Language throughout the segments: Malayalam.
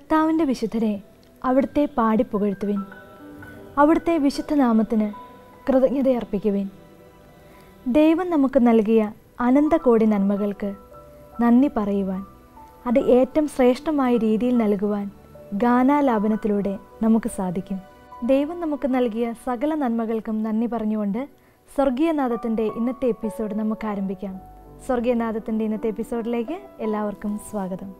കർത്താവിൻ്റെ വിശുദ്ധരെ അവിടുത്തെ പാടി പുകഴ്ത്തുവിൻ അവിടുത്തെ വിശുദ്ധ നാമത്തിന് കൃതജ്ഞതയർപ്പിക്കുവിൻ ദൈവം നമുക്ക് നൽകിയ അനന്തകോടി നന്മകൾക്ക് നന്ദി പറയുവാൻ അത് ഏറ്റവും ശ്രേഷ്ഠമായ രീതിയിൽ നൽകുവാൻ ഗാനാലാപനത്തിലൂടെ നമുക്ക് സാധിക്കും ദൈവം നമുക്ക് നൽകിയ സകല നന്മകൾക്കും നന്ദി പറഞ്ഞുകൊണ്ട് സ്വർഗീയനാഥത്തിൻ്റെ ഇന്നത്തെ എപ്പിസോഡ് നമുക്ക് ആരംഭിക്കാം സ്വർഗീയനാഥത്തിൻ്റെ ഇന്നത്തെ എപ്പിസോഡിലേക്ക് എല്ലാവർക്കും സ്വാഗതം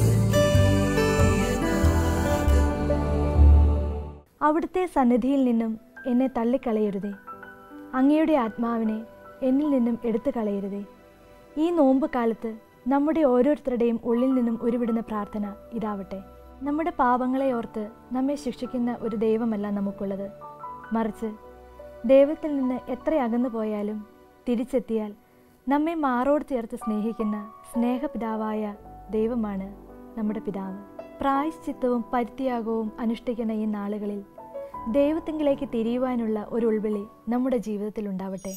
അവിടുത്തെ സന്നിധിയിൽ നിന്നും എന്നെ തള്ളിക്കളയരുതേ അങ്ങയുടെ ആത്മാവിനെ എന്നിൽ നിന്നും എടുത്തു കളയരുതേ ഈ നോമ്പ് കാലത്ത് നമ്മുടെ ഓരോരുത്തരുടെയും ഉള്ളിൽ നിന്നും ഉരുവിടുന്ന പ്രാർത്ഥന ഇതാവട്ടെ നമ്മുടെ പാപങ്ങളെ ഓർത്ത് നമ്മെ ശിക്ഷിക്കുന്ന ഒരു ദൈവമല്ല നമുക്കുള്ളത് മറിച്ച് ദൈവത്തിൽ നിന്ന് എത്ര അകന്നു പോയാലും തിരിച്ചെത്തിയാൽ നമ്മെ മാറോട് ചേർത്ത് സ്നേഹിക്കുന്ന സ്നേഹപിതാവായ ദൈവമാണ് നമ്മുടെ പിതാവ് പ്രായശ്ചിത്തവും പരിത്യാഗവും അനുഷ്ഠിക്കുന്ന ഈ നാളുകളിൽ ദൈവത്തിങ്കിലേക്ക് തിരിയുവാനുള്ള ഒരു ഉൾവിളി നമ്മുടെ ജീവിതത്തിൽ ഉണ്ടാവട്ടെ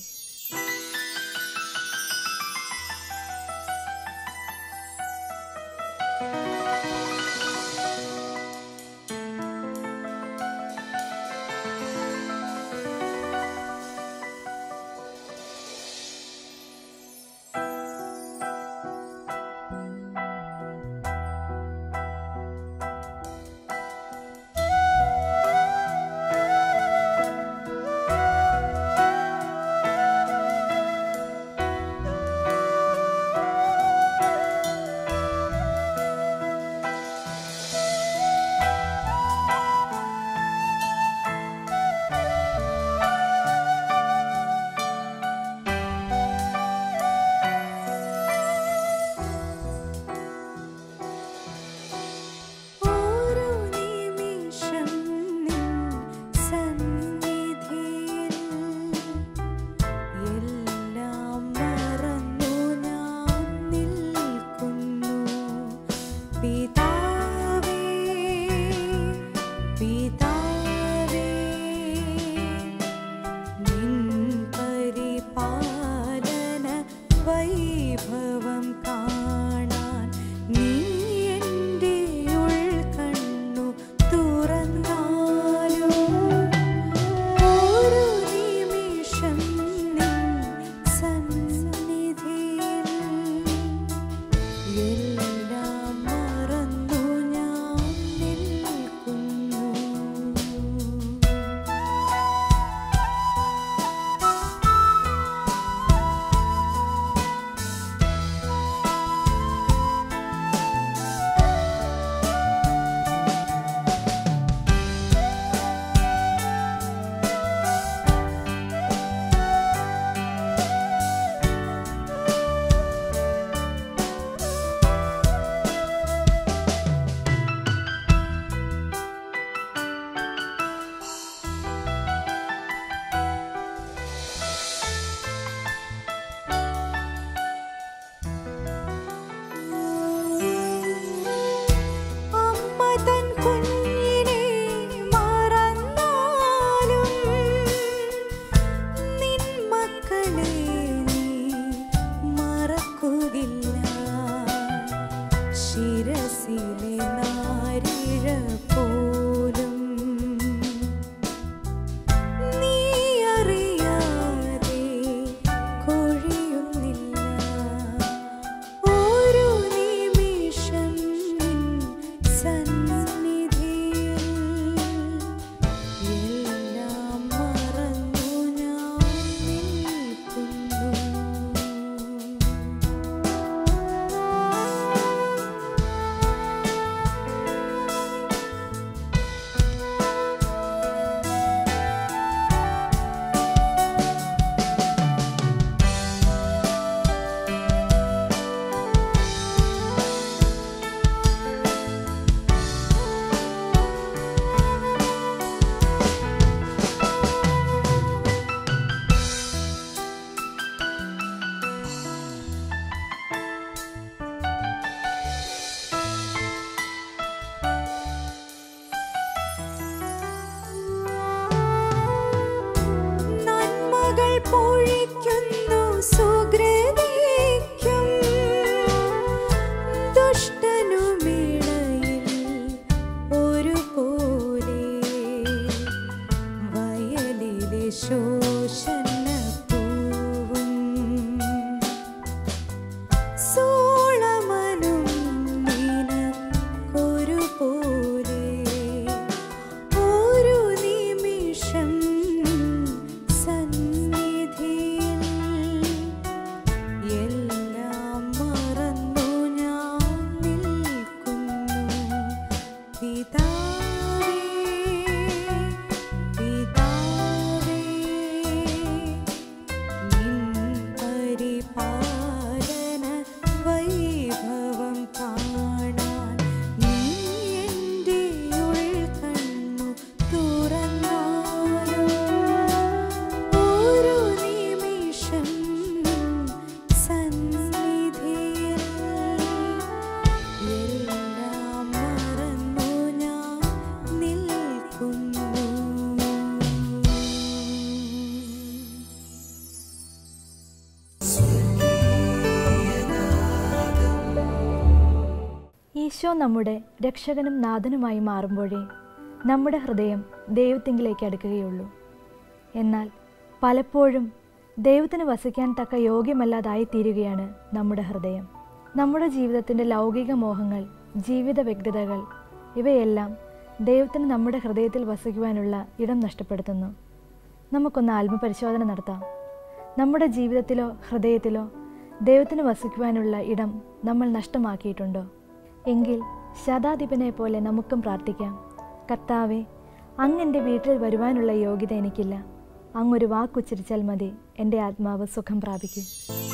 ഈശോ നമ്മുടെ രക്ഷകനും നാഥനുമായി മാറുമ്പോഴേ നമ്മുടെ ഹൃദയം ദൈവത്തിങ്കിലേക്ക് അടുക്കുകയുള്ളൂ എന്നാൽ പലപ്പോഴും ദൈവത്തിന് വസിക്കാൻ തക്ക യോഗ്യമല്ലാതായി തീരുകയാണ് നമ്മുടെ ഹൃദയം നമ്മുടെ ജീവിതത്തിൻ്റെ ലൗകിക മോഹങ്ങൾ ജീവിത വ്യഗ്രതകൾ ഇവയെല്ലാം ദൈവത്തിന് നമ്മുടെ ഹൃദയത്തിൽ വസിക്കുവാനുള്ള ഇടം നഷ്ടപ്പെടുത്തുന്നു നമുക്കൊന്ന് ആത്മപരിശോധന നടത്താം നമ്മുടെ ജീവിതത്തിലോ ഹൃദയത്തിലോ ദൈവത്തിന് വസിക്കുവാനുള്ള ഇടം നമ്മൾ നഷ്ടമാക്കിയിട്ടുണ്ടോ എങ്കിൽ ശതാധിപനെ പോലെ നമുക്കും പ്രാർത്ഥിക്കാം കർത്താവെ അങ്ങ് എൻ്റെ വീട്ടിൽ വരുവാനുള്ള യോഗ്യത എനിക്കില്ല അങ്ങൊരു വാക്കുച്ചരിച്ചാൽ മതി എൻ്റെ ആത്മാവ് സുഖം പ്രാപിക്കും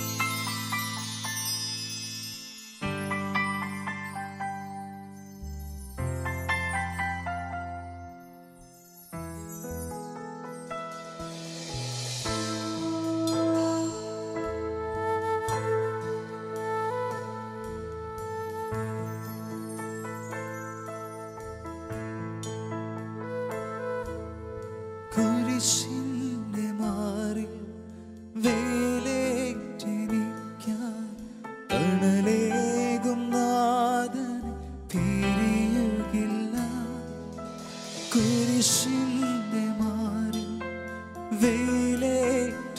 കുരിശിന്റെ മാറിൽ വേലേറ്റെനിക്കാൻ തണലേകും നാഥന് തിരിയുകില്ല കുരിശിന്റെ മാറിൽ വേലേറ്റെനിക്കാൻ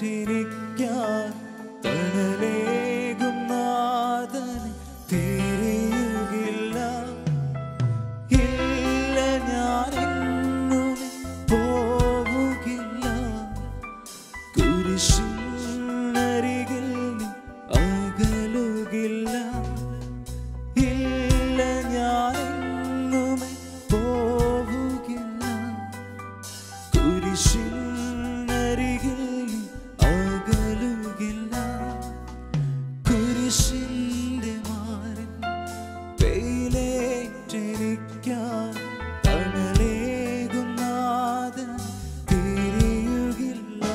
തണലേകും നാഥന് തിരിയുകില്ല ഇല്ല ഞാനെങ്ങും പോവുകില്ല കുരിശിനരികിൽ നീ അകലുകില്ല ഇല്ല ഞാനെങ്ങും പോവുകില്ല കുരിശിനരികിൽ നീ അകലുകില്ല കുരിശിന്റെ മാറിൽ വെയിലേറ്റെനിക്കാൻ തണലേകും നാഥൻ തിരിയുകില്ല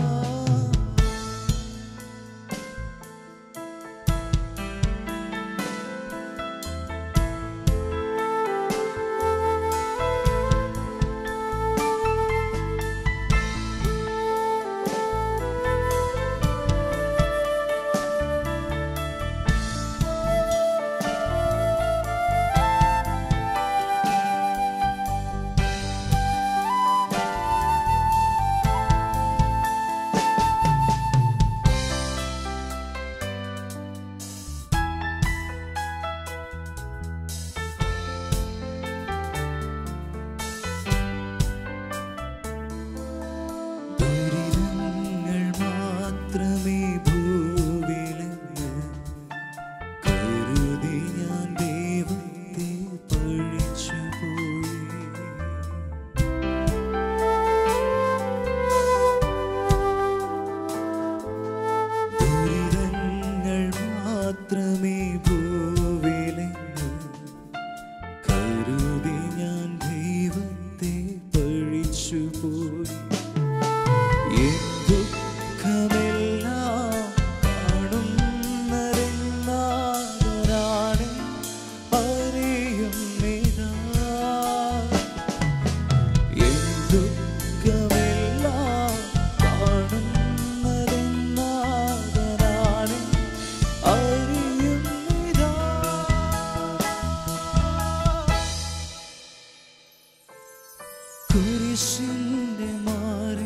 ദുരിതങ്ങൾ മാത്രമേ ഭൂവിലെന്ന് കരുതി ഞാൻ ദൈവത്തെ പഴിച്ചുപോയി ദുരിതങ്ങൾ മാത്രമേ ഭൂവിലെന്ന് കരുതി ഞാൻ ദൈവത്തെ പഴിച്ചുപോയി എൻ ദുഃഖമെല്ലാം കാണുന്നതെന്നാണ് അറിയുന്നിതാ എൻ ദുഃഖമെല്ലാം കാണുന്നതെന്നാണ് അറിയുന്നിതാ കുരിശിന്റെ മാറി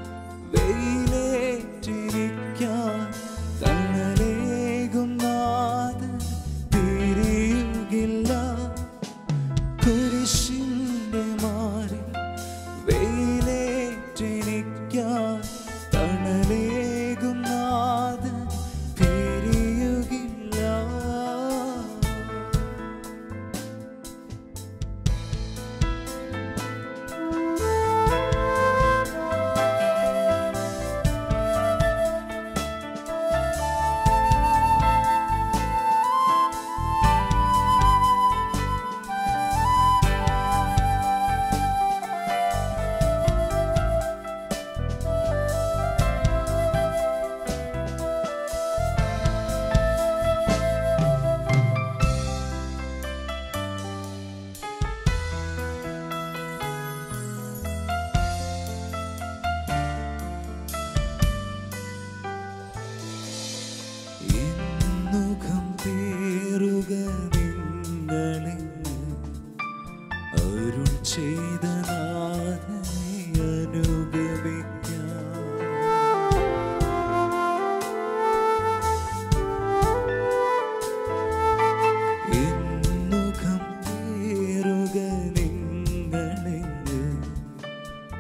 വെയിലേറ്റിരിക്കാൻ തണലേകും നാഥൻ തിരിയുകില്ല കുരിശിന്റെ മാറി വെയിലേറ്റിരിക്കാൻ തണലേകും നാഥൻ തിരിയുകില്ല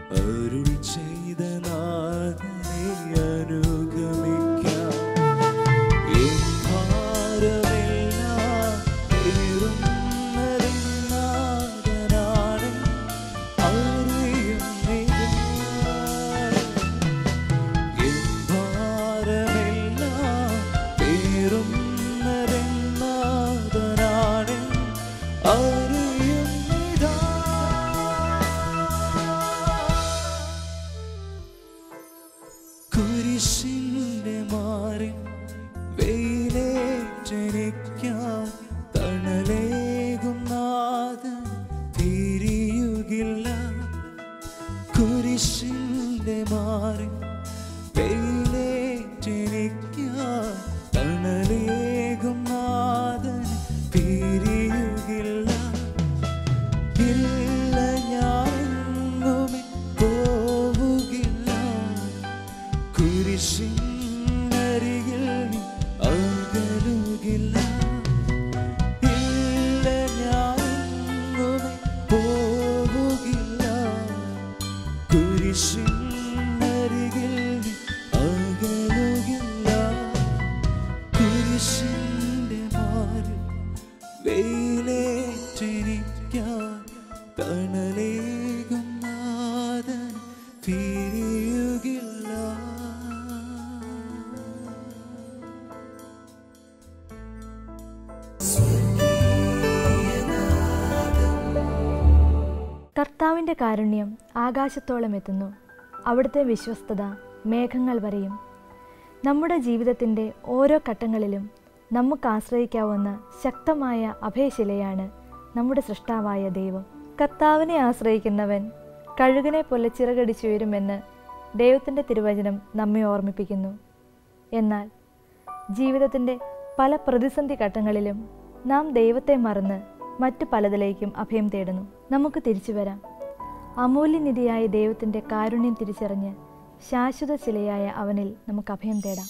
അരുൾ ചെയ്ത നാഥനെ അനുഗമിക്കാം എൻ ഭാരമെല്ലാം പേറുന്നതെന്നാഥനാണ് അറിയുന്നില്ല എൻ ഭാരമെല്ലാം പേറുന്നതെന്നാഥനാണ് അറിയുന്നിതാ കുരിശിന്റെ മാറിൻ വെയിലേറ്റനിക്കാൻ തണലേകും നാഥൻ തിരിയുകില്ല കുരിശിന്റെ മാറിൻ വെയിലേറ്റനിക്കാൻ തണലേകും നാഥൻ തിരിയുകില്ല ഇല്ല ഞാനെങ്ങുമേ പോവുകില്ല കുരിശിനരികിൽ നീ അകലുകില്ല ഇല്ല ഞാനെങ്ങുമേ പോവുകില്ല കുരിശിനരികിൽ നീ അകലുകില്ല കുരിശിന്റെ മാറിൽ വെയിലേറ്റനിക്കാൻ തണലേകും നാഥൻ തിരിയുകില്ല കർത്താവിൻ്റെ കാരുണ്യം ആകാശത്തോളം എത്തുന്നു അവിടുത്തെ വിശ്വസ്തത മേഘങ്ങൾ വരെയും നമ്മുടെ ജീവിതത്തിൻ്റെ ഓരോ ഘട്ടങ്ങളിലും നമുക്ക് ആശ്രയിക്കാവുന്ന ശക്തമായ അഭയശിലയാണ് നമ്മുടെ സൃഷ്ടാവായ ദൈവം കർത്താവിനെ ആശ്രയിക്കുന്നവൻ കഴുകനെ പോലെ ചിറകടിച്ചുയരുമെന്ന് ദൈവത്തിൻ്റെ തിരുവചനം നമ്മെ ഓർമ്മിപ്പിക്കുന്നു എന്നാൽ ജീവിതത്തിൻ്റെ പല പ്രതിസന്ധി ഘട്ടങ്ങളിലും നാം ദൈവത്തെ മറന്ന് മറ്റു പലതിലേക്കും അഭയം തേടുന്നു നമുക്ക് തിരിച്ചു വരാം അമൂല്യനിധിയായ ദൈവത്തിൻ്റെ കാരുണ്യം തിരിച്ചറിഞ്ഞ് ശാശ്വത ശിലയായ അവനിൽ നമുക്ക് അഭയം തേടാം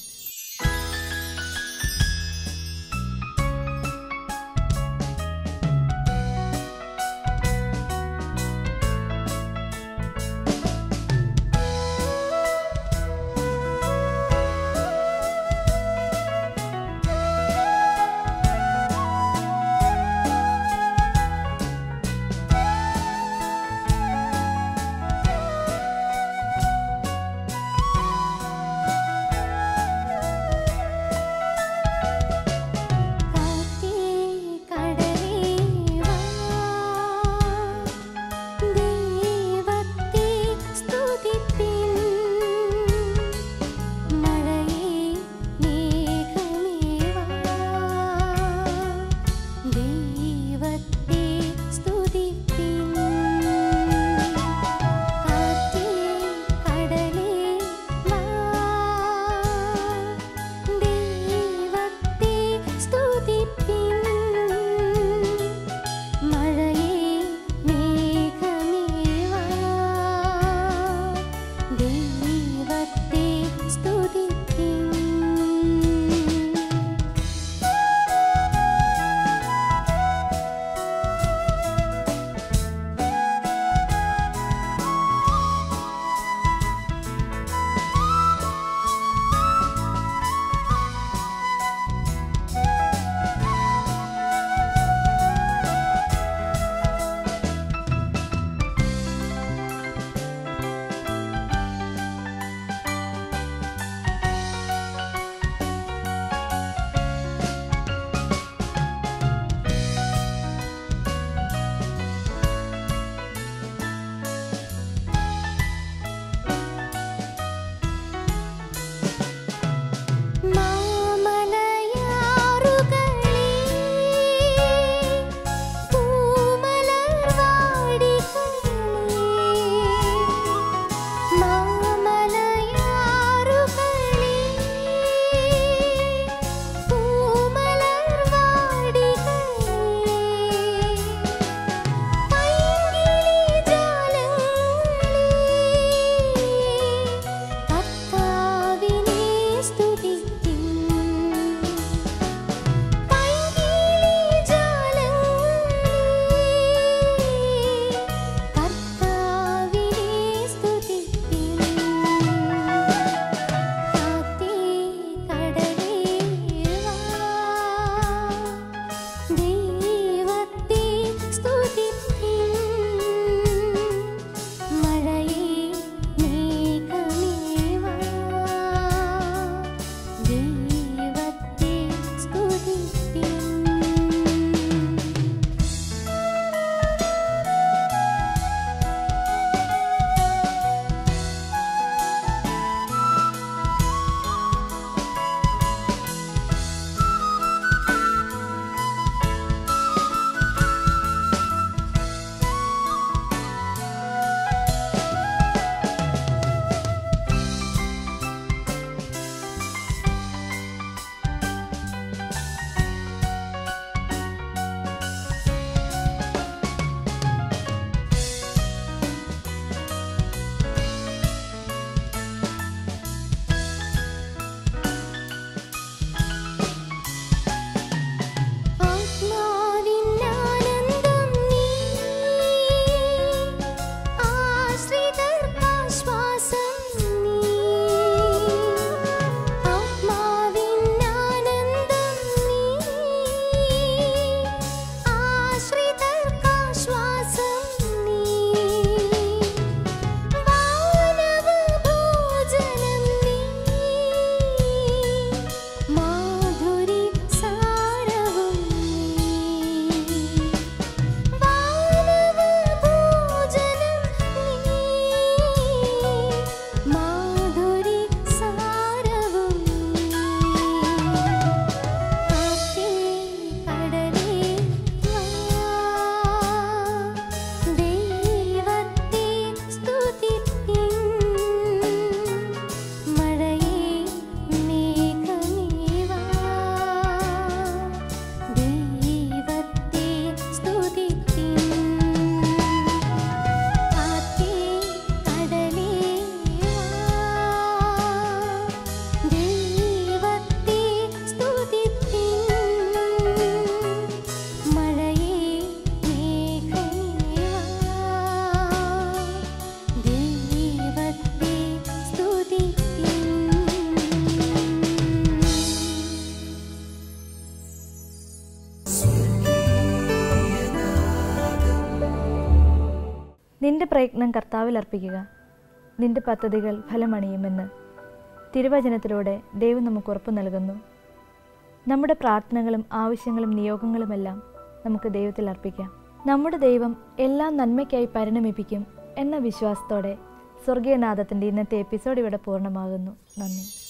നിന്റെ പ്രയത്നം കർത്താവിൽ അർപ്പിക്കുക നിന്റെ പദ്ധതികൾ ഫലമണിയുമെന്ന് തിരുവചനത്തിലൂടെ ദൈവം നമുക്ക് ഉറപ്പ് നൽകുന്നു നമ്മുടെ പ്രാർത്ഥനകളും ആവശ്യങ്ങളും നിയോഗങ്ങളുമെല്ലാം നമുക്ക് ദൈവത്തിൽ അർപ്പിക്കാം നമ്മുടെ ദൈവം എല്ലാം നന്മയ്ക്കായി പരിണമിപ്പിക്കും എന്ന വിശ്വാസത്തോടെ സ്വർഗീയനാഥത്തിൻ്റെ ഇന്നത്തെ എപ്പിസോഡ് ഇവിടെ പൂർണ്ണമാകുന്നു നന്ദി